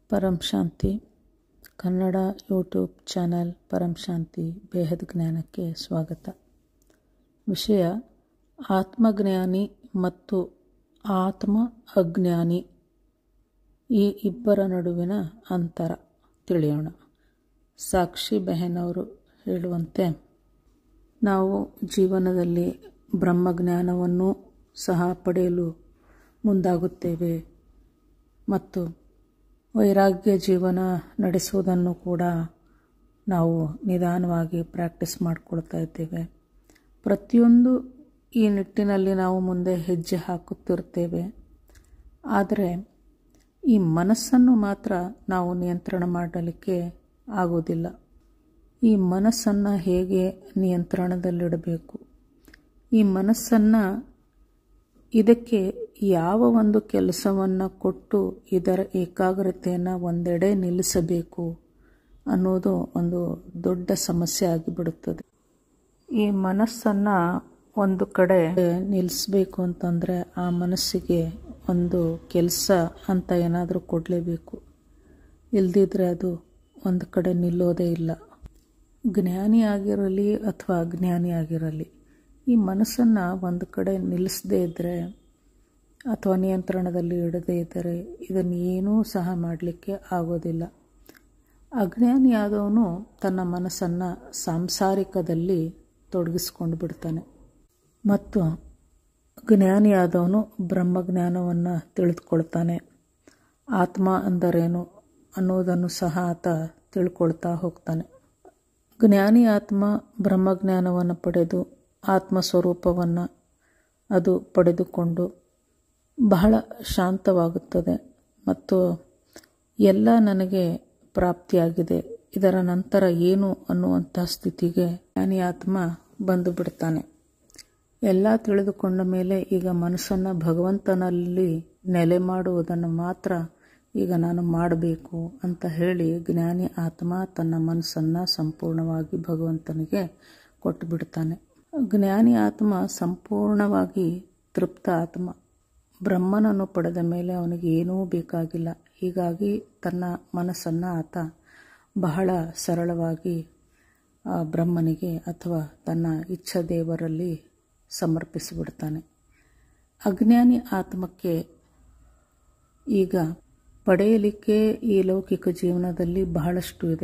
ಪರಂ ಶಾಂತಿ Kannada YouTube channel ಪರಂ ಶಾಂತಿ ಬೇಹದ್ ಜ್ಞಾನಕ್ಕೆ ಸ್ವಾಗತ ವಿಷಯ ಆತ್ಮಜ್ಞಾನಿ ಮತ್ತು ಆತ್ಮ ಅಜ್ಞಾನಿ ಈ ಇಬ್ಬರ ನಡುವಿನ ಅಂತರ ತಿಳಿಯೋಣ ಸಾಕ್ಷಿ ಬೆಹನವರು ಹೇಳುವಂತೆ ನಾವು ಜೀವನದಲ್ಲಿ ಬ್ರಹ್ಮಜ್ಞಾನವನ್ನು ಸಹ ಪಡೆಯಲು ಮುಂದಾಗುತ್ತೇವೆ ಮತ್ತು ವೈರಾಗ್ಯ ಜೀವನ ನಡೆಸುವುದನ್ನು ಕೂಡ ನಾವು ನಿಧಾನವಾಗಿ ಪ್ರಾಕ್ಟೀಸ್ ಮಾಡಿಕೊಳ್ತಾ ಇದ್ದೇವೆ ಪ್ರತಿಯೊಂದು ಈ ನಿಟ್ಟಿನಲ್ಲಿ ನಾವು ಮುಂದೆ ಹೆಜ್ಜೆ ಹಾಕುತ್ತಿರುತ್ತೇವೆ ಆದರೆ ಈ ಮನಸ್ಸನ್ನು ಮಾತ್ರ ನಾವು ನಿಯಂತ್ರಣ ಮಾಡಲಿಕ್ಕೆ ಆಗೋದಿಲ್ಲ ಈ ಮನಸ್ಸನ್ನು ಹೇಗೆ ನಿಯಂತ್ರಣದಲ್ಲಿಡಬೇಕು ಈ ಮನಸ್ಸನ್ನು ಇದಕ್ಕೆ ಯಾವ ಒಂದು ಕೆಲಸವನ್ನು ಕೊಟ್ಟು ಇದರ ಏಕಾಗ್ರತೆಯನ್ನು ಒಂದೆಡೆ ನಿಲ್ಲಿಸಬೇಕು ಅನ್ನೋದು ಒಂದು ದೊಡ್ಡ ಸಮಸ್ಯೆ ಆಗಿಬಿಡುತ್ತದೆ ಈ ಮನಸ್ಸನ್ನು ಒಂದು ಕಡೆ ನಿಲ್ಲಿಸಬೇಕು ಅಂತಂದರೆ ಆ ಮನಸ್ಸಿಗೆ ಒಂದು ಕೆಲಸ ಅಂತ ಏನಾದರೂ ಕೊಡಲೇಬೇಕು ಇಲ್ದಿದ್ರೆ ಅದು ಒಂದು ಕಡೆ ನಿಲ್ಲೋದೇ ಇಲ್ಲ ಜ್ಞಾನಿ ಆಗಿರಲಿ ಅಥವಾ ಅಜ್ಞಾನಿ ಆಗಿರಲಿ ಈ ಮನಸ್ಸನ್ನು ಒಂದು ಕಡೆ ನಿಲ್ಲಿಸದೇ ಇದ್ದರೆ ಅಥವಾ ನಿಯಂತ್ರಣದಲ್ಲಿ ಇಡದೇ ಇದ್ದರೆ ಇದನ್ನು ಏನೂ ಸಹ ಮಾಡಲಿಕ್ಕೆ ಆಗೋದಿಲ್ಲ ಅಜ್ಞಾನಿ ಆದವನು ತನ್ನ ಮನಸ್ಸನ್ನು ಸಾಂಸಾರಿಕದಲ್ಲಿ ತೊಡಗಿಸ್ಕೊಂಡು ಬಿಡ್ತಾನೆ ಮತ್ತು ಜ್ಞಾನಿ ಆದವನು ಬ್ರಹ್ಮಜ್ಞಾನವನ್ನು ತಿಳಿದುಕೊಳ್ತಾನೆ ಆತ್ಮ ಅಂದರೇನು ಅನ್ನೋದನ್ನು ಸಹ ಆತ ತಿಳ್ಕೊಳ್ತಾ ಹೋಗ್ತಾನೆ ಜ್ಞಾನಿ ಆತ್ಮ ಬ್ರಹ್ಮಜ್ಞಾನವನ್ನು ಪಡೆದು ಆತ್ಮ ಸ್ವರೂಪವನ್ನು ಅದು ಪಡೆದುಕೊಂಡು ಬಹಳ ಶಾಂತವಾಗುತ್ತದೆ ಮತ್ತು ಎಲ್ಲ ನನಗೆ ಪ್ರಾಪ್ತಿಯಾಗಿದೆ ಇದರ ನಂತರ ಏನು ಅನ್ನುವಂಥ ಸ್ಥಿತಿಗೆ ಜ್ಞಾನಿ ಆತ್ಮ ಬಂದು ಬಿಡ್ತಾನೆ ಎಲ್ಲ ತಿಳಿದುಕೊಂಡ ಮೇಲೆ ಈಗ ಮನಸ್ಸನ್ನು ಭಗವಂತನಲ್ಲಿ ನೆಲೆ ಮಾಡುವುದನ್ನು ಮಾತ್ರ ಈಗ ನಾನು ಮಾಡಬೇಕು ಅಂತ ಹೇಳಿ ಜ್ಞಾನಿ ಆತ್ಮ ತನ್ನ ಮನಸ್ಸನ್ನು ಸಂಪೂರ್ಣವಾಗಿ ಭಗವಂತನಿಗೆ ಕೊಟ್ಟು ಬಿಡ್ತಾನೆ ಜ್ಞಾನಿ ಆತ್ಮ ಸಂಪೂರ್ಣವಾಗಿ ತೃಪ್ತ ಆತ್ಮ ಬ್ರಹ್ಮನನ್ನು ಪಡೆದ ಮೇಲೆ ಅವನಿಗೆ ಏನೂ ಬೇಕಾಗಿಲ್ಲ ಹೀಗಾಗಿ ತನ್ನ ಮನಸ್ಸನ್ನು ಆತ ಬಹಳ ಸರಳವಾಗಿ ಬ್ರಹ್ಮನಿಗೆ ಅಥವಾ ತನ್ನ ಇಚ್ಛಾ ದೇವರಲ್ಲಿ ಸಮರ್ಪಿಸಿಬಿಡ್ತಾನೆ ಅಜ್ಞಾನಿ ಆತ್ಮಕ್ಕೆ ಈಗ ಪಡೆಯಲಿಕ್ಕೆ ಈ ಲೌಕಿಕ ಜೀವನದಲ್ಲಿ ಬಹಳಷ್ಟು ಇದೆ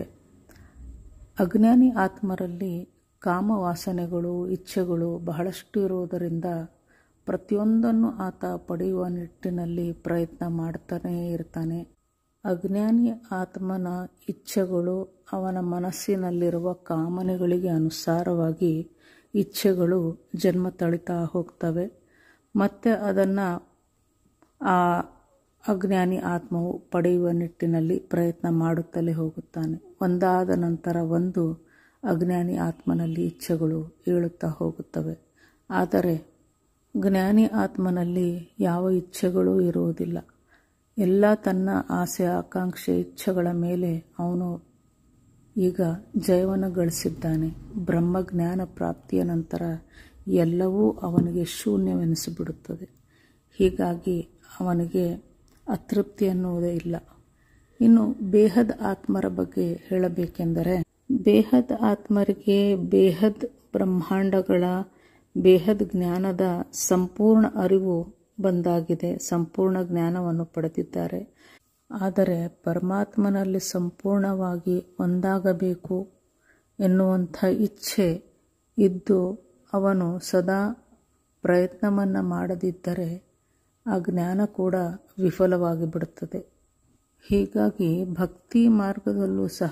ಅಜ್ಞಾನಿ ಆತ್ಮರಲ್ಲಿ ಕಾಮವಾಸನೆಗಳು ಇಚ್ಛೆಗಳು ಬಹಳಷ್ಟು ಇರುವುದರಿಂದ ಪ್ರತಿಯೊಂದನ್ನು ಆತ ಪಡೆಯುವ ನಿಟ್ಟಿನಲ್ಲಿ ಪ್ರಯತ್ನ ಮಾಡ್ತಾನೇ ಇರ್ತಾನೆ ಅಜ್ಞಾನಿ ಆತ್ಮನ ಇಚ್ಛೆಗಳು ಅವನ ಮನಸ್ಸಿನಲ್ಲಿರುವ ಕಾಮನೆಗಳಿಗೆ ಅನುಸಾರವಾಗಿ ಇಚ್ಛೆಗಳು ಜನ್ಮ ತಳಿತಾ ಹೋಗ್ತವೆ ಮತ್ತು ಅದನ್ನು ಆ ಅಜ್ಞಾನಿ ಆತ್ಮವು ಪಡೆಯುವ ನಿಟ್ಟಿನಲ್ಲಿ ಪ್ರಯತ್ನ ಮಾಡುತ್ತಲೇ ಹೋಗುತ್ತಾನೆ ಒಂದಾದ ನಂತರ ಒಂದು ಅಜ್ಞಾನಿ ಆತ್ಮನಲ್ಲಿ ಇಚ್ಛೆಗಳು ಏಳುತ್ತಾ ಹೋಗುತ್ತವೆ ಆದರೆ ಜ್ಞಾನಿ ಆತ್ಮನಲ್ಲಿ ಯಾವ ಇಚ್ಛೆಗಳೂ ಇರುವುದಿಲ್ಲ ಎಲ್ಲ ತನ್ನ ಆಸೆ ಆಕಾಂಕ್ಷೆ ಇಚ್ಛೆಗಳ ಮೇಲೆ ಅವನು ಈಗ ಜಯವನ್ನು ಗಳಿಸಿದ್ದಾನೆ ಬ್ರಹ್ಮಜ್ಞಾನ ಪ್ರಾಪ್ತಿಯ ನಂತರ ಎಲ್ಲವೂ ಅವನಿಗೆ ಶೂನ್ಯವೆನಿಸಿಬಿಡುತ್ತದೆ ಹೀಗಾಗಿ ಅವನಿಗೆ ಅತೃಪ್ತಿ ಅನ್ನುವುದೇ ಇಲ್ಲ ಇನ್ನು ಬೇಹದ್ ಆತ್ಮರ ಬಗ್ಗೆ ಹೇಳಬೇಕೆಂದರೆ ಬೇಹದ್ ಆತ್ಮರಿಗೆ ಬೇಹದ್ ಬ್ರಹ್ಮಾಂಡಗಳ ಬೇಹದ್ ಜ್ಞಾನದ ಸಂಪೂರ್ಣ ಅರಿವು ಬಂದಾಗಿದೆ ಸಂಪೂರ್ಣ ಜ್ಞಾನವನ್ನು ಪಡೆದಿದ್ದಾರೆ ಆದರೆ ಪರಮಾತ್ಮನಲ್ಲಿ ಸಂಪೂರ್ಣವಾಗಿ ಒಂದಾಗಬೇಕು ಎನ್ನುವಂಥ ಇಚ್ಛೆ ಇದ್ದು ಅವನು ಸದಾ ಪ್ರಯತ್ನವನ್ನು ಮಾಡದಿದ್ದರೆ ಆ ಜ್ಞಾನ ಕೂಡ ವಿಫಲವಾಗಿ ಬಿಡುತ್ತದೆ ಹೀಗಾಗಿ ಭಕ್ತಿ ಮಾರ್ಗದಲ್ಲೂ ಸಹ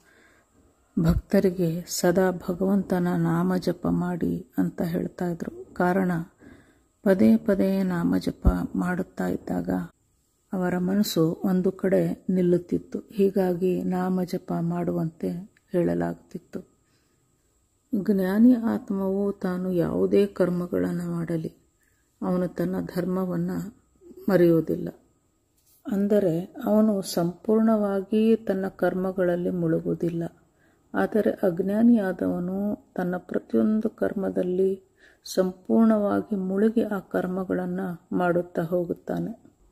ಭಕ್ತರಿಗೆ ಸದಾ ಭಗವಂತನ ನಾಮ ಜಪ ಮಾಡಿ ಅಂತ ಹೇಳ್ತಾ ಇದ್ರು ಕಾರಣ ಪದೇ ಪದೇ ನಾಮ ಜಪ ಮಾಡುತ್ತಾ ಇದ್ದಾಗ ಅವರ ಮನಸ್ಸು ಒಂದು ಕಡೆ ನಿಲ್ಲುತ್ತಿತ್ತು ಹೀಗಾಗಿ ನಾಮ ಜಪ ಮಾಡುವಂತೆ ಹೇಳಲಾಗುತ್ತಿತ್ತು ಜ್ಞಾನಿ ಆತ್ಮವು ತಾನು ಯಾವುದೇ ಕರ್ಮಗಳನ್ನು ಮಾಡಲಿ ಅವನು ತನ್ನ ಧರ್ಮವನ್ನು ಮರೆಯುವುದಿಲ್ಲ ಅಂದರೆ ಅವನು ಸಂಪೂರ್ಣವಾಗಿ ತನ್ನ ಕರ್ಮಗಳಲ್ಲಿ ಮುಳುಗುವುದಿಲ್ಲ ಆದರೆ ಅಜ್ಞಾನಿಯಾದವನು ತನ್ನ ಪ್ರತಿಯೊಂದು ಕರ್ಮದಲ್ಲಿ ಸಂಪೂರ್ಣವಾಗಿ ಮುಳುಗಿ ಆ ಕರ್ಮಗಳನ್ನು ಮಾಡುತ್ತಾ ಹೋಗುತ್ತಾನೆ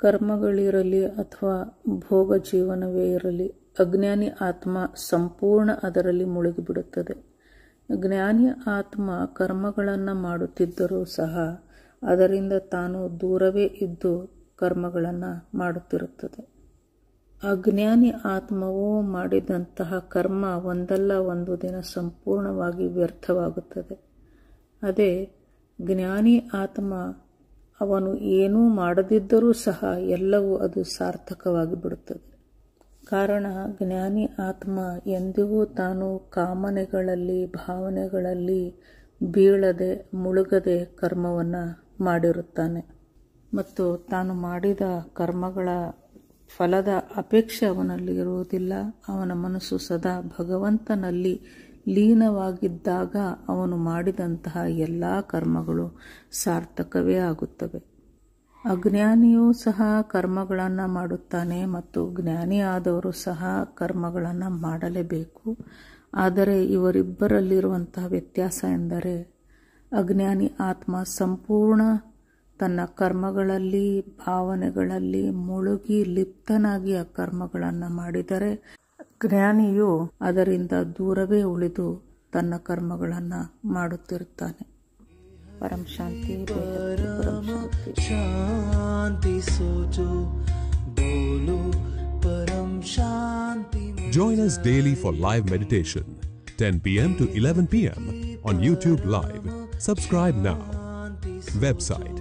ಕರ್ಮಗಳಿರಲಿ ಅಥವಾ ಭೋಗ ಜೀವನವೇ ಇರಲಿ ಅಜ್ಞಾನಿ ಆತ್ಮ ಸಂಪೂರ್ಣ ಅದರಲ್ಲಿ ಮುಳುಗಿಬಿಡುತ್ತದೆ ಜ್ಞಾನಿ ಆತ್ಮ ಕರ್ಮಗಳನ್ನು ಮಾಡುತ್ತಿದ್ದರೂ ಸಹ ಅದರಿಂದ ತಾನು ದೂರವೇ ಇದ್ದು ಕರ್ಮಗಳನ್ನು ಮಾಡುತ್ತಿರುತ್ತದೆ ಅಜ್ಞಾನಿ ಆತ್ಮವು ಮಾಡಿದಂತಹ ಕರ್ಮ ಒಂದಲ್ಲ ಒಂದು ದಿನ ಸಂಪೂರ್ಣವಾಗಿ ವ್ಯರ್ಥವಾಗುತ್ತದೆ ಅದೇ ಜ್ಞಾನಿ ಆತ್ಮ ಅವನು ಏನೂ ಮಾಡದಿದ್ದರೂ ಸಹ ಎಲ್ಲವೂ ಅದು ಸಾರ್ಥಕವಾಗಿ ಬಿಡುತ್ತದೆ ಕಾರಣ ಜ್ಞಾನಿ ಆತ್ಮ ಎಂದಿಗೂ ತಾನು ಕಾಮನೆಗಳಲ್ಲಿ ಭಾವನೆಗಳಲ್ಲಿ ಬೀಳದೆ ಮುಳುಗದೆ ಕರ್ಮವನ್ನು ಮಾಡಿರುತ್ತಾನೆ ಮತ್ತು ತಾನು ಮಾಡಿದ ಕರ್ಮಗಳ ಫಲದ ಅಪೇಕ್ಷೆ ಅವನಲ್ಲಿ ಇರುವುದಿಲ್ಲ ಅವನ ಮನಸ್ಸು ಸದಾ ಭಗವಂತನಲ್ಲಿ ಲೀನವಾಗಿದ್ದಾಗ ಅವನು ಮಾಡಿದಂತಹ ಎಲ್ಲ ಕರ್ಮಗಳು ಸಾರ್ಥಕವೇ ಆಗುತ್ತವೆ ಅಜ್ಞಾನಿಯೂ ಸಹ ಕರ್ಮಗಳನ್ನು ಮಾಡುತ್ತಾನೆ ಮತ್ತು ಜ್ಞಾನಿ ಆದವರು ಸಹ ಕರ್ಮಗಳನ್ನು ಮಾಡಲೇಬೇಕು ಆದರೆ ಇವರಿಬ್ಬರಲ್ಲಿರುವಂತಹ ವ್ಯತ್ಯಾಸ ಎಂದರೆ ಅಜ್ಞಾನಿ ಆತ್ಮ ಸಂಪೂರ್ಣ ತನ್ನ ಕರ್ಮಗಳಲ್ಲಿ ಭಾವನೆಗಳಲ್ಲಿ ಮುಳುಗಿ ಲಿಪ್ತನಾಗಿ ಆ ಕರ್ಮಗಳನ್ನು ಮಾಡಿದರೆ ಜ್ಞಾನಿಯು ಅದರಿಂದ ದೂರವೇ ಉಳಿದು ತನ್ನ ಕರ್ಮಗಳನ್ನು ಮಾಡುತ್ತಿರುತ್ತಾನೆ ಪರಂ ಶಾಂತಿ ಬೇಹದ್ದಿ ಪರಂ ಶಾಂತಿ शांति सोचो बोलो परम शांति Join us daily for live meditation, 10 p.m. to 11 p.m. on YouTube Live. Subscribe now. Website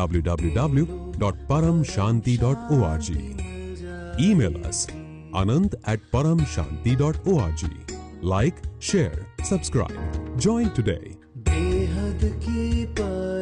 www.paramshanti.org. Email us anand at paramshanti.org. Like, share, subscribe. Join today. बेहद की पर